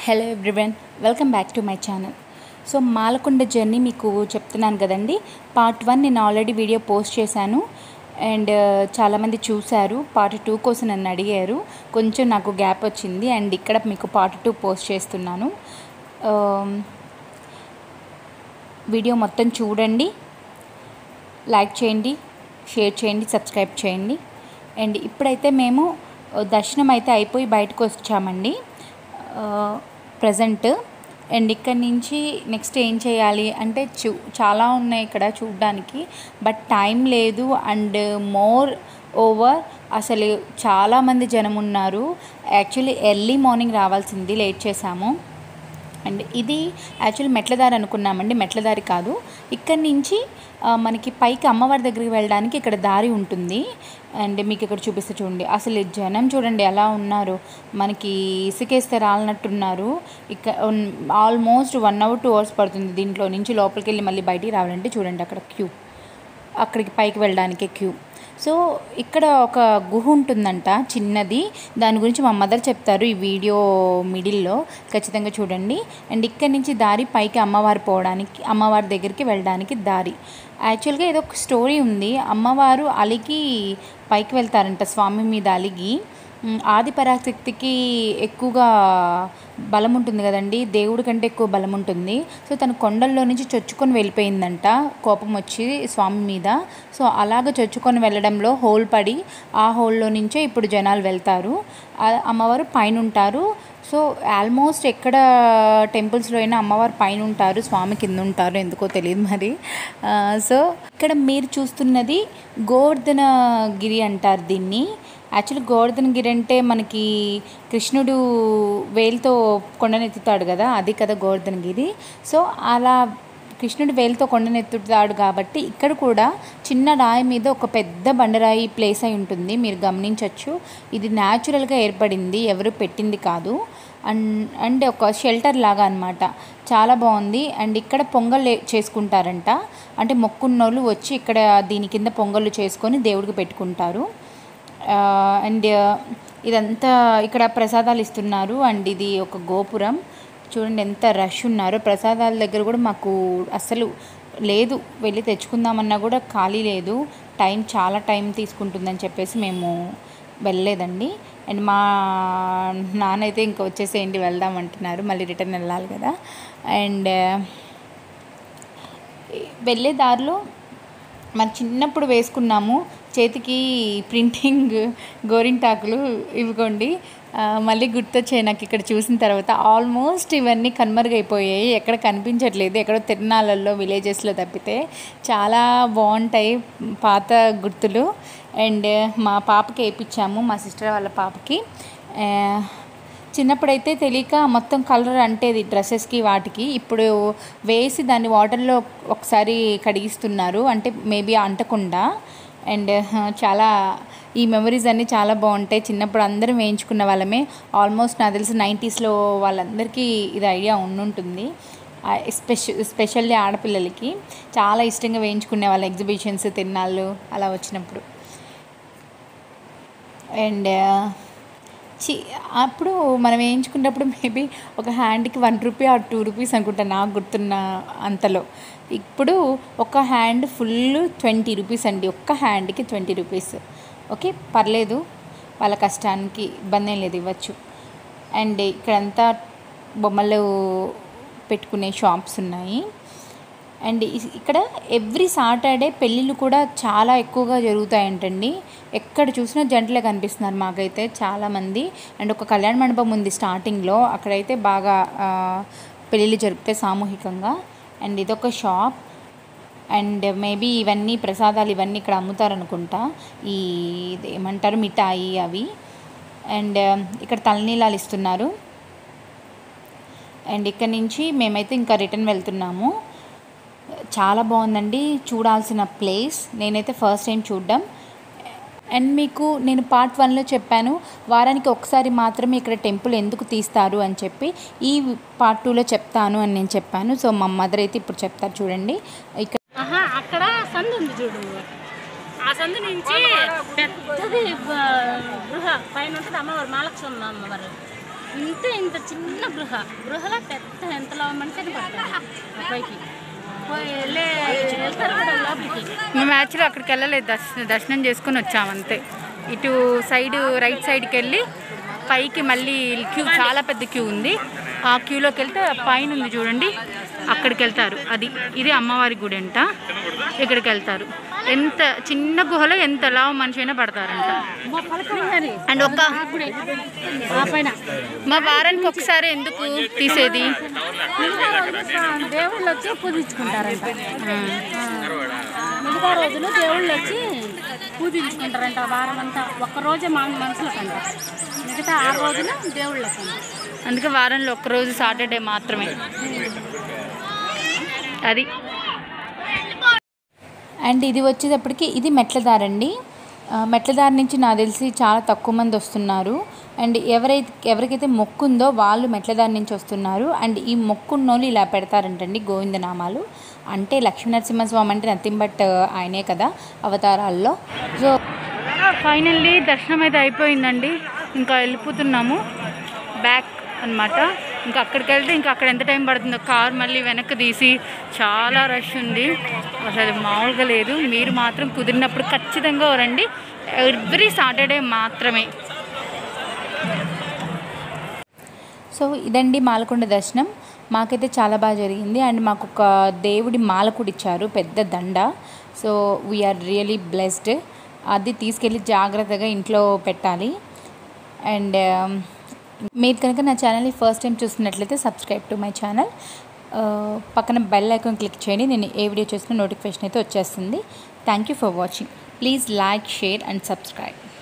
hello everyone welcome back to my channel so Malakonda journey మీకు చెప్తున్నాను కదండి పార్ట్ వన్ నేను ఆల్రెడీ వీడియో పోస్ట్ చేశాను అండ్ చాలామంది చూశారు పార్ట్ టూ కోసం నన్ను అడిగారు కొంచెం నాకు గ్యాప్ వచ్చింది అండ్ ఇక్కడ మీకు పార్ట్ టూ పోస్ట్ చేస్తున్నాను ఆమ్, వీడియో మొత్తం చూడండి లైక్ చేయండి షేర్ చేయండి సబ్స్క్రైబ్ చేయండి అండ్ ఇప్పుడైతే మేము దర్శనం అయితే అయిపోయి బయటకు వచ్చామండి ప్రజెంట్ అండ్ ఇక్కడ నుంచి నెక్స్ట్ ఏం చేయాలి అంటే చూ చాలా ఉన్నాయి ఇక్కడ చూడడానికి బట్ టైం లేదు అండ్ మోర్ ఓవర్ అసలు చాలామంది జనం ఉన్నారు యాక్చువల్లీ ఎర్లీ మార్నింగ్ రావాల్సింది లేట్ చేశాము అండ్ ఇది యాక్చువల్ మెట్ల దారి అనుకున్నామండి మెట్ల దారి కాదు ఇక్కడి నుంచి ఆ, మనకి పైకి అమ్మవారి దగ్గరికి వెళ్ళడానికి ఇక్కడ దారి ఉంటుంది అండ్ మీకు ఇక్కడ చూపిస్తే చూడండి అసలు ఈ జనం చూడండి ఎలా ఉన్నారు మనకి ఇసుకేస్తే రాలనట్టున్నారు ఇక almost one hour two hours పడుతుంది దీంట్లో నుంచి లోపలికి వెళ్ళి మళ్ళీ బయటికి రావాలంటే చూడండి అక్కడ క్యూ అక్కడికి పైకి వెళ్ళడానికి క్యూ సో ఇక్కడ ఒక గుహ ఉంటుందంట చిన్నది దాని గురించి మా మదర్ చెప్తారు ఈ వీడియో మిడిల్లో ఖచ్చితంగా చూడండి అండ్ ఇక్కడి నుంచి దారి పైకి అమ్మవారు పోవడానికి అమ్మవారి దగ్గరికి వెళ్ళడానికి దారి యాక్చువల్గా ఏదో ఒక స్టోరీ ఉంది అమ్మవారు అలిగి పైకి వెళ్తారంట స్వామి మీద అలిగి ఉమ్, ఆది పరాశక్తికి ఎక్కువగా బలం ఉంటుంది కదండి దేవుడి కంటే ఎక్కువ బలం ఉంటుంది సో తను కొండల్లో నుంచి చొచ్చుకొని వెళ్ళిపోయిందంట కోపం వచ్చి స్వామి మీద సో అలాగ చొచ్చుకొని వెళ్ళడంలో హోల్ పడి ఆ హోల్లో నుంచే ఇప్పుడు జనాలు వెళ్తారు ఆ అమ్మవారు పైన ఉంటారు సో ఆల్మోస్ట్ ఎక్కడ టెంపుల్స్లో అయినా అమ్మవారు పైన ఉంటారు స్వామి కింద ఉంటారు ఎందుకో తెలియదు మరి ఆ, సో ఇక్కడ మీరు చూస్తున్నది గోవర్ధనగిరి అంటారు దీన్ని యాక్చువల్లీ గోవర్ధనగిరి అంటే మనకి కృష్ణుడు వేలుతో కొండనెత్తుతాడు కదా అది కదా గోవర్ధనగిరి సో అలా కృష్ణుడు వేలుతో కొండనెత్తుతాడు కాబట్టి ఇక్కడ కూడా చిన్న రాయి మీద ఒక పెద్ద బండరాయి ప్లేస్ అయి ఉంటుంది మీరు గమనించవచ్చు ఇది న్యాచురల్గా ఏర్పడింది ఎవరు పెట్టింది కాదు అండ్ అండ్ ఒక షెల్టర్ లాగా అనమాట చాలా బాగుంది అండ్ ఇక్కడ పొంగల్ ఏ- చేసుకుంటారంట అంటే మొక్కున్నోళ్ళు వచ్చి ఇక్కడ దీని కింద పొంగళ్ళు చేసుకొని దేవుడికి పెట్టుకుంటారు అండ్ ఇదంతా ఇక్కడ ప్రసాదాలు ఇస్తున్నారు అండ్ ఇది ఒక గోపురం చూడండి ఎంత రష్ ఉన్నారో ప్రసాదాల దగ్గర కూడా మాకు అసలు లేదు వెళ్ళి తెచ్చుకుందామన్నా కూడా ఖాళీ లేదు టైం చాలా టైం తీసుకుంటుందని చెప్పేసి మేము వెళ్ళలేదండి అండ్ మా నాన్న అయితే ఇంకా వచ్చేసేయండి వెళ్దాం అంటున్నారు మళ్ళీ రిటర్న్ వెళ్ళాలి కదా అండ్ వెళ్ళే దారిలో మన చిన్నప్పుడు వేసుకున్నాము చేతికి ప్రింటింగ్ గోరింటాకులు ఇవ్వకోండి ఆ, మళ్ళీ గుర్తొచ్చాయి నాకు ఇక్కడ చూసిన తర్వాత ఆల్మోస్ట్ ఇవన్నీ కనుమరుగైపోయాయి ఎక్కడ కనిపించట్లేదు ఎక్కడో తిరునాళ్ళల్లో విలేజెస్లో తప్పితే చాలా బాగుంటాయి పాత గుర్తులు అండ్ మా పాపకి వేయించాము మా సిస్టర్ వాళ్ళ పాపకి ఆ, చిన్నప్పుడైతే తెలియక మొత్తం కలర్ అంటేది డ్రెస్సెస్కి వాటికి ఇప్పుడు వేసి దాన్ని వాటర్లో ఒకసారి కడిగిస్తున్నారు అంటే మేబీ అంటకుండా అండ్ చాలా ఈ మెమరీస్ అన్నీ చాలా బాగుంటాయి చిన్నప్పుడు అందరం వేయించుకున్న వాళ్ళమే ఆల్మోస్ట్ నాకు తెలిసి నైంటీస్లో వాళ్ళందరికీ ఇది ఐడియా ఉండుంటుంది స్పెషల్ స్పెషల్లీ ఆడపిల్లలకి చాలా ఇష్టంగా వేయించుకునే వాళ్ళ ఎగ్జిబిషన్స్ తిన్నాళ్ళు అలా వచ్చినప్పుడు అండ్ చి అప్పుడు మనం వేయించుకున్నప్పుడు మేబీ ఒక హ్యాండ్కి one rupee or two rupees అనుకుంటా నాకు గుర్తున్న అంతలో ఇప్పుడు ఒక హ్యాండ్ ఫుల్ ట్వంటీ రూపీస్ అండి ఒక్క హ్యాండ్కి ట్వంటీ రూపీస్ ఓకే పర్లేదు వాళ్ళ కష్టానికి ఇబ్బంది ఏం లేదు ఇవ్వచ్చు అండ్ ఇక్కడంతా బొమ్మలు పెట్టుకునే షాప్స్ ఉన్నాయి అండ్ ఇ- ఇక్కడ ఎవ్రీ సాటర్డే పెళ్ళిళ్ళు కూడా చాలా ఎక్కువగా జరుగుతాయంటండి ఎక్కడ చూసినా జంటలే కనిపిస్తున్నారు మాకైతే చాలామంది అండ్ ఒక కళ్యాణ మండపం ఉంది స్టార్టింగ్లో అక్కడైతే బాగా ఆ, పెళ్ళిళ్ళు జరుపుతాయి సామూహికంగా అండ్ ఇదొక షాప్ అండ్ మేబీ ఇవన్నీ ప్రసాదాలు ఇవన్నీ ఇక్కడ అమ్ముతారనుకుంటా ఈ ఇది ఏమంటారు మిఠాయి అవి అండ్ ఇక్కడ తలనీలాలు ఇస్తున్నారు అండ్ ఇక్కడ నుంచి మేమైతే ఇంకా రిటర్న్ వెళ్తున్నాము చాలా బాగుందండి చూడాల్సిన ప్లేస్ నేనైతే ఫస్ట్ టైం చూడడం అండ్ మీకు నేను పార్ట్ వన్లో చెప్పాను వారానికి ఒకసారి మాత్రమే ఇక్కడ టెంపుల్ ఎందుకు తీస్తారు అని చెప్పి ఈ పార్ట్ టూలో చెప్తాను అని నేను చెప్పాను సో మా మదర్ అయితే ఇప్పుడు చెప్తారు చూడండి ఇక్కడ ఆహా అక్కడ సందు ఉంది చూడు ఆ సందు నుంచి పెద్దది బ- గృహ పైన ఉంటుంది అమ్మవారు మహాలక్ష్మి అమ్మవారు ఇంత ఇంత చిన్న గృహ గృహలో పెద్ద ఎంతలో మనిషిని పడతారు ఆ పైకి పోయి వెళ్ళే వెళ్తారు కూడా లోపలికి మేము యాక్చువల్లీ అక్కడికి వెళ్ళలేదు దర్శ దర్శనం చేసుకుని వచ్చాం అంతే ఇటు సైడ్ రైట్ సైడ్కి వెళ్ళి పైకి మళ్ళీ క్యూ చాలా పెద్ద క్యూ ఉంది ఆ క్యూలోకి వెళ్తే పైన ఉంది చూడండి అక్కడికి వెళ్తారు అది ఇది అమ్మవారి గుడి అంట ఇక్కడికి వెళ్తారు ఎంత చిన్న గుహలో ఎంత లావు మనిషి అయినా పడతారంట శ్రీహరి అండ్ ఒక ఆ గుడి ఆ పైన మా వారానికి ఒకసారి ఎందుకు తీసేది మిగతా రోజులు దేవుళ్ళు వచ్చి పూజించుకుంటారంట మిగతా రోజులు దేవుళ్ళు వచ్చి పూజించుకుంటారంట వారం అంతా ఒక్క రోజే మా మనుషులకంట మిగతా ఆరు రోజులు దేవుళ్ళకంట అందుకే వారంలో ఒక్కరోజు సాటర్డే మాత్రమే అది అండ్ ఇది వచ్చేటప్పటికి ఇది మెట్లదారండి ఆ, మెట్లదారి నుంచి నాకు తెలిసి చాలా తక్కువ మంది వస్తున్నారు అండ్ ఎవరైతే ఎవరికైతే మొక్కు ఉందో వాళ్ళు మెట్లదారి నుంచి వస్తున్నారు అండ్ ఈ మొక్కున్నోళ్ళు ఇలా పెడతారంటండి గోవిందనామాలు అంటే లక్ష్మీనరసింహస్వామి అంటే నథింగ్ బట్ ఆయనే కదా అవతారాల్లో సో ఫైనల్లీ దర్శనం అయితే అయిపోయిందండి ఇంకా వెళ్ళిపోతున్నాము బ్యాక్ అన్నమాట ఇంకా అక్కడికి వెళ్తే ఇంకా అక్కడ ఎంత టైం పడుతుందో కార్ మళ్ళీ వెనక్కి తీసి చాలా రష్ ఉంది అసలు మామూలుగా లేదు మీరు మాత్రం కుదిరినప్పుడు ఖచ్చితంగా రండి ఎవ్రీ సాటర్డే మాత్రమే సో ఇదండి మాలకొండ దర్శనం మాకైతే చాలా బాగా జరిగింది అండ్ మాకు ఒక దేవుడి మాల కూడా ఇచ్చారు పెద్ద దండ సో వీఆర్ రియలీ బ్లెస్డ్ అది తీసుకెళ్ళి జాగ్రత్తగా ఇంట్లో పెట్టాలి అండ్ మీరు కనుక నా ఛానల్ని ఫస్ట్ టైం చూస్తున్నట్లయితే సబ్స్క్రైబ్ టు మై ఛానల్ పక్కన బెల్ ఐకాన్ క్లిక్ చేయండి నేను ఏ వీడియో చేసిన నోటిఫికేషన్ అయితే వచ్చేస్తుంది thank you for watching please like share and subscribe